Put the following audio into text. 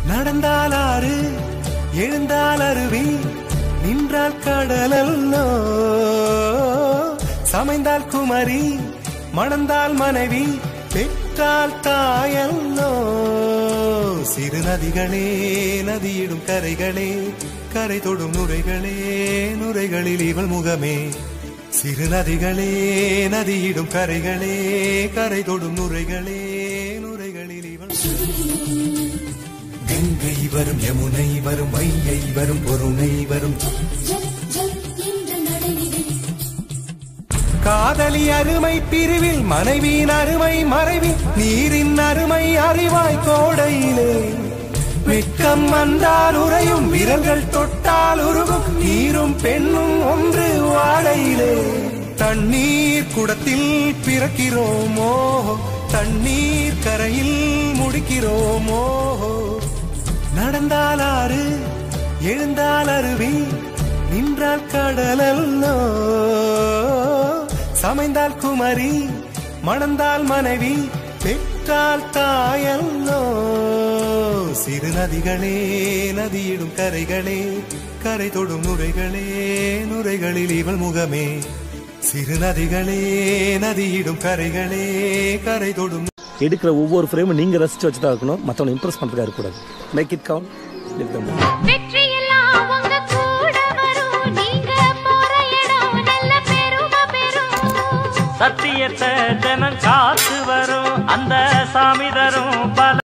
நடந்தால் ஆறு எழுந்தால் அருவி நின்றால் கடலல்லோ சமைந்தால் குமரி மணந்தால் மனைவி பெற்றால் தாயல்லோ சிறு நதிகளே நதியிடும் கரைகளே கரை தொடும் நுரைகளே நுரைகளில் இவள் முகமே சிறு நதிகளே நதியிடும் கரைகளே கரை தொடும் நுரைகளே நுரைகளில் இவள் கங்கை வரும் யமுனை வரும் வையை வரும் பொருணை வரும் ஜல் ஜல் என்ற நடையிலே காதலி அருமை பிரிவில் மனைவியின் அருமை மறைவில் நீரின் அருமை அறிவாய் கோடையிலே வெட்கம் வந்தால் உறையும் விரல்கள் தொட்டால் உருகும் நீரும் பெண்ணும் ஒன்று வாழையிலே தண்ணீர் குடத்தில் பிறக்கிறோமோ தண்ணீர் கரையில் முடிக்கிறோமோ நடந்தால் ஆறு எழுந்தால் அருவி நின்றால் கடலல்லோ சமைந்தால் குமரி மணந்தால் மனைவி பெற்றால் தாயல்லோ சிறு நதிகளே நதியிடும் கரைகளே கரை தொடும் நுரைகளே நுரைகளில் இவள் முகமே சிறு நதிகளே நதியிடும் கரைகளே கரை தொடும் எடுக்கிற ஒவ்வொரு ஃப்ரேமும் நீங்க ரசிச்சு வச்சு தான் இருக்கணும் மற்றவங்க இம்ப்ரெஸ் பண்றதுக்காக இருக்கக்கூடாது மேக் இட் கவுண்ட் வெற்றியெல்லாம் உங்க கூட வரும் நீங்க போற இடம் நல்ல பெருமை பெறும் சத்தியத்தை ஜனம் காத்து வரும் அந்த சாமி தரும் பல